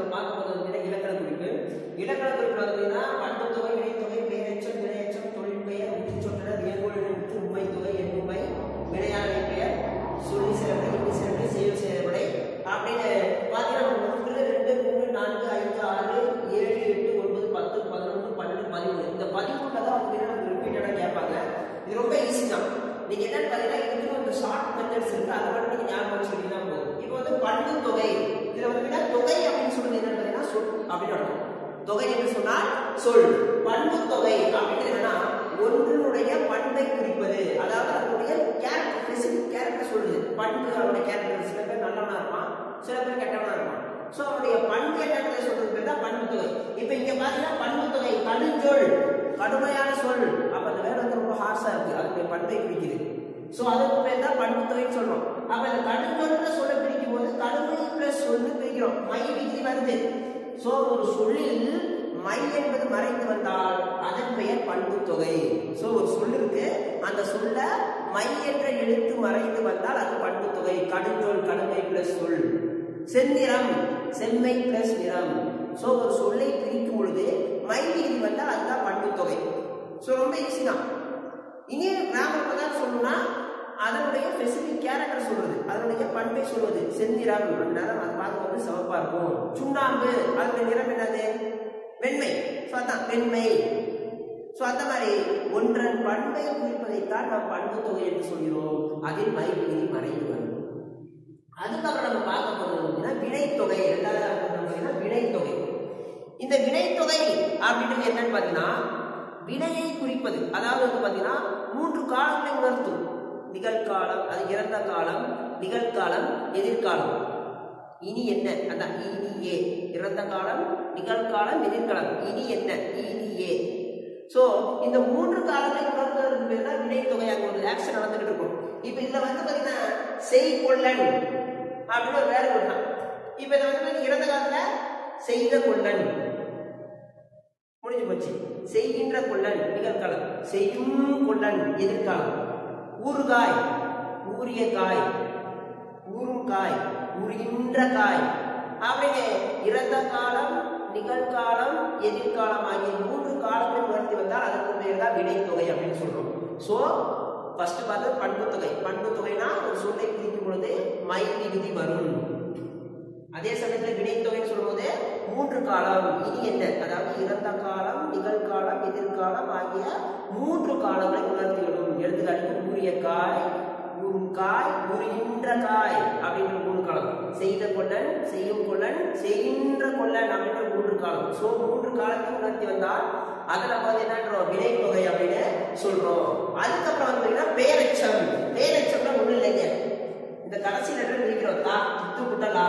நம்ம பார்க்க போகிறது வந்து இலக்கண குறிப்பு இலக்கண குறிப்பு பார்த்தீங்கன்னா பண்புத்தொகை வினைத்தொகை பெயரெச்சம் வினையச்சம் தொழில் பெயர் உற்றுச்சொற்றல் வியங்கோல் உற்று உண்மை தொகை எண்ணுமை வினையான பெயர் சொல்லி சிறப்பு இன்னி சிறப்பு செயல் செயல்படை அப்படின்னு பார்த்தீங்கன்னா ஒன்று ரெண்டு மூணு நான்கு ஐந்து ஆறு ஏழு எட்டு ஒன்பது பத்து பதினொன்று பன்னெண்டு பதிமூணு இந்த பதிமூணுல தான் வந்து நமக்கு ரிப்பீட்டடாக கேட்பாங்க இது ரொம்ப ஈஸி தான் நீங்க என்னன்னு பார்த்தீங்கன்னா இதுக்கு ஒரு ஷார்ட் மெத்தட்ஸ் இருக்கு அதை மட்டும் நீங்க ஞாபகம் வச்சுக்கிட்டீங்கன்னா போதும் இப்போ வந்து பண்பு தொகை இதுல வந்து என்ன தொகை அப்படின்னு சொல்றது என்னன்னு பார்த்தீங்கன்னா சொல் அப்படின்னு அர்த்தம் தொகை என்று சொன்னால் சொல் பண்பு தொகை அப்படின்னு என்னன்னா ஒன்றினுடைய பண்பை குறிப்பது அதாவது அதனுடைய கேரக்டர் ஸ்பெசிபிக் கேரக்டர் சொல்லுது பண்பு அவனுடைய கேரக்டர் சில பேர் நல்லவனா இருப்பான் சில பேர் கெட்டவனா இருப்பான் சோ அவனுடைய பண்பு என்னன்றதை சொல்றது பேர் தான் பண்பு தொகை இப்போ இங்க பாத்தீங்கன்னா பண்பு தொகை கடுஞ்சொல் கடுமையான சொல் அப்ப அந்த வேலை வந்து ரொம்ப ஹார்ஷா இருக்கு அதனுடைய பண்பை குறிக்குது சோ அதுக்கு பேர் தான் பண்பு தொகைன்னு சொல்றோம் அப்ப இந்த கடுஞ்சொல்ல சொல்ல பிரிக்கும் போது கடுமை பிளஸ் சொல்லு பிரிக்கிறோம் மை விதி வருது சோ ஒரு சொல்லில் மை என்பது மறைந்து வந்தால் அதன் பெயர் பண்பு தொகை சோ ஒரு சொல் இருக்கு அந்த சொல்ல மை என்ற எழுத்து மறைந்து வந்தால் அது பண்பு தொகை கடுஞ்சொல் கடுமை பிளஸ் சொல் செந்நிறம் செம்மை பிளஸ் நிறம் சோ ஒரு சொல்லை பிரிக்கும் பொழுது மை விதி வந்தால் அதுதான் பண்பு தொகை சோ ரொம்ப ஈஸி தான் இனி கிராமர் பிரகாரம் சொல்லணும்னா அதனுடைய ஸ்பெசிபிக் கேரக்டர் சொல்றது அதனுடைய பண்பை சொல்வது செந்நிறம் அந்த நிறம் அது பார்க்கும்போது சிவப்பா இருக்கும் சுண்ணாம்பு அதனுடைய நிறம் என்னது வெண்மை ஸோ அதான் வெண்மை ஸோ அந்த மாதிரி ஒன்றன் பண்பை குறிப்பதைத்தான் நாம் பண்பு தொகை என்று சொல்கிறோம் அதில் மை விதி மறைந்து வரும் அதுக்கப்புறம் நம்ம பார்க்க போறது அப்படின்னா வினைத்தொகை ரெண்டாவது பார்த்தீங்கன்னா வினைத்தொகை இந்த வினைத்தொகை அப்படின்றது என்னன்னு பார்த்தீங்கன்னா வினையை குறிப்பது அதாவது வந்து பார்த்தீங்கன்னா மூன்று காலங்களை உணர்த்தும் நிகழ்காலம் அது இறந்த காலம் நிகழ்காலம் எதிர்காலம் இனி என்ன அதான் இனி ஏ இறந்த காலம் நிகழ்காலம் எதிர்காலம் இனி என்ன இனி ஏ சோ இந்த மூன்று காலங்களை உணர்த்துவதற்கு பேர் தான் வினைத்தொகை அங்க ஒரு ஆக்ஷன் நடந்துகிட்டு இருக்கும் இப்போ இதுல வந்து பாத்தீங்கன்னா செய் கொள்ளன் அப்படின்னு ஒரு வேலை கொடுத்தான் இப்போ இதை வந்து இறந்த காலத்துல செய்த கொள்ளன் முடிஞ்சு போச்சு செய்கின்ற கொள்ளன் நிகழ்காலம் செய்யும் கொள்ளன் எதிர்காலம் ஊறுகாய் ஊறிய காய் ஊறும் காய் ஊறுகின்ற காய் அப்படின்னு இறந்த காலம் நிகழ்காலம் எதிர்காலம் ஆகிய மூன்று காலங்களை உணர்த்தி வந்தால் அதற்கு பேர் தான் வினைத்தொகை அப்படின்னு சொல்றோம் சோ ஃபர்ஸ்ட் பார்த்து பண்பு தொகை பண்பு தொகைனா ஒரு சொல்லை குறிக்கும் பொழுது மை விகுதி வரும் அதே சமயத்தில் வினைத்தொகைன்னு சொல்லும்போது மூன்று காலம் இனி என்ன அதாவது இறந்த காலம் நிகழ்காலம் எதிர்காலம் ஆகிய மூன்று காலங்களை உணர்த்திவிடும் எடுத்துக்காட்டுக்கு ஊறிய காய் ஊறும் காய் ஊறுகின்ற காய் அப்படின்ற மூணு காலம் செய்த கொள்ளன் செய்யும் கொள்ளன் செய்கின்ற கொள்ளன் அப்படின்ற மூன்று காலம் சோ மூன்று காலத்தை உணர்த்தி வந்தால் அதை நம்ம வந்து என்னன்றோம் வினைத்தொகை அப்படின்னு சொல்றோம் அதுக்கப்புறம் வந்து பார்த்தீங்கன்னா பேரச்சம் பேரச்சம்னா ஒண்ணும் இல்லைங்க இந்த கடைசி லெட்டர் பிரிக்கிறோம் தா துத்து புட்டலா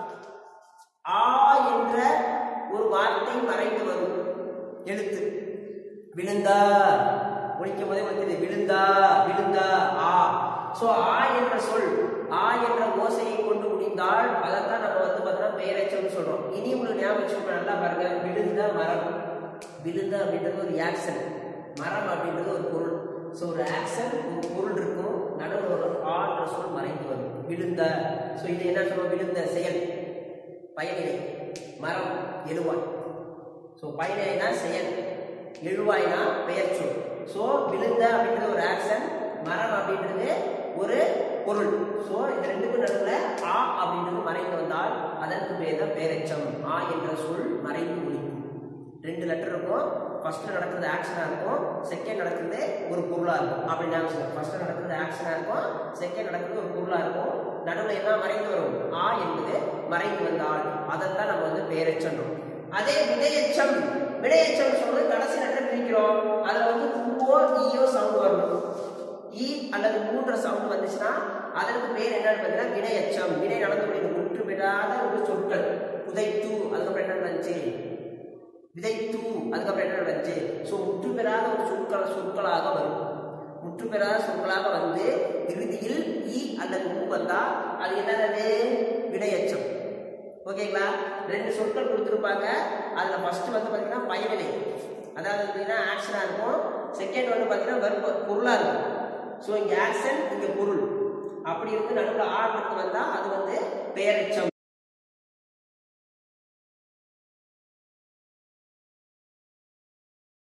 ஆ என்ற ஒரு வார்த்தை மறைந்து வரும் எழுத்து விழுந்தா முடிக்கும் போதே வந்து விழுந்தா விழுந்தா ஆ சோ ஆ என்ற சொல் ஆ என்ற ஓசையை கொண்டு முடிந்தால் அதைத்தான் நம்ம வந்து பார்த்தோம்னா பெயரச்சம்னு சொல்றோம் இனி உங்களுக்கு ஞாபகம் வச்சுக்கோங்க நல்லா பாருங்க விழுந்த மரம் விழுந்த அப்படின்றது ஒரு ஆக்ஷன் மரம் அப்படின்றது ஒரு பொருள் ஸோ ஒரு ஆக்ஷன் ஒரு பொருள் இருக்கும் நடுவில் ஒரு ஆன்ற சொல் மறைந்து வரும் விழுந்த ஸோ இது என்ன சொல்லுவோம் விழுந்த செயல் பயனிலை மரம் எழுவாய் ஸோ பயனிலைனா செயல் எழுவாய்னா பெயர் சொல் ஸோ விழுந்த அப்படின்றது ஒரு ஆக்ஷன் மரம் அப்படின்றது ஒரு பொருள் ஸோ இந்த ரெண்டுக்கும் நடுவில் ஆ அப்படின்றது மறைந்து வந்தால் அதற்கு பேர் தான் பேரெச்சம் ஆ என்ற சொல் மறைந்து ஒழிக்கும் ரெண்டு லெட்டர் இருக்கும் ஃபர்ஸ்ட் நடக்கிறது ஆக்ஷனா இருக்கும் செகண்ட் நடக்கிறது ஒரு பொருளா இருக்கும் அப்படி ஞாபகம் ஃபர்ஸ்ட் நடக்கிறது ஆக்ஷனா இருக்கும் செகண்ட் நடக்கிறது ஒரு பொருளா இருக்கும் நடுவில் என்ன மறைந்து வரும் ஆ என்பது மறைந்து வந்தால் அதைத்தான் நம்ம வந்து பேரெச்சன்றோம் அதே விடையச்சம் விடையச்சம் சொல்றது கடைசி லெட்டர் பிரிக்கிறோம் அதுல வந்து பூவோ ஈயோ சவுண்ட் வரணும் ஈ அல்லது மூன்ற சவுண்ட் வந்துச்சுன்னா அதற்கு பேர் என்னன்னு பார்த்தீங்கன்னா வினையச்சம் வினை நடந்து முடியும் முற்று பெறாத ஒரு சொற்கள் உதைத்து அதுக்கப்புறம் என்ன நடந்துச்சு விதைத்து அதுக்கப்புறம் என்ன நடந்துச்சு ஸோ முற்று பெறாத ஒரு சொற்கள் சொற்களாக வரும் முற்று பெறாத சொற்களாக வந்து இறுதியில் ஈ அல்லது ஊ வந்தா அது என்னது வினையச்சம் ஓகேங்களா ரெண்டு சொற்கள் கொடுத்துருப்பாங்க அதில் ஃபர்ஸ்ட் வந்து பார்த்தீங்கன்னா பயவினை அதாவது பார்த்தீங்கன்னா ஆக்ஷனாக இருக்கும் செகண்ட் வந்து பார்த்தீங்கன்னா வெறுப்பு பொருளாக இருக்கும் ஸோ இங்கே ஆக்ஷன் இங்கே பொருள் அப்படி இருந்து நடுவில் ஆர்டருக்கு வந்தால் அது வந்து பெயரெச்சம்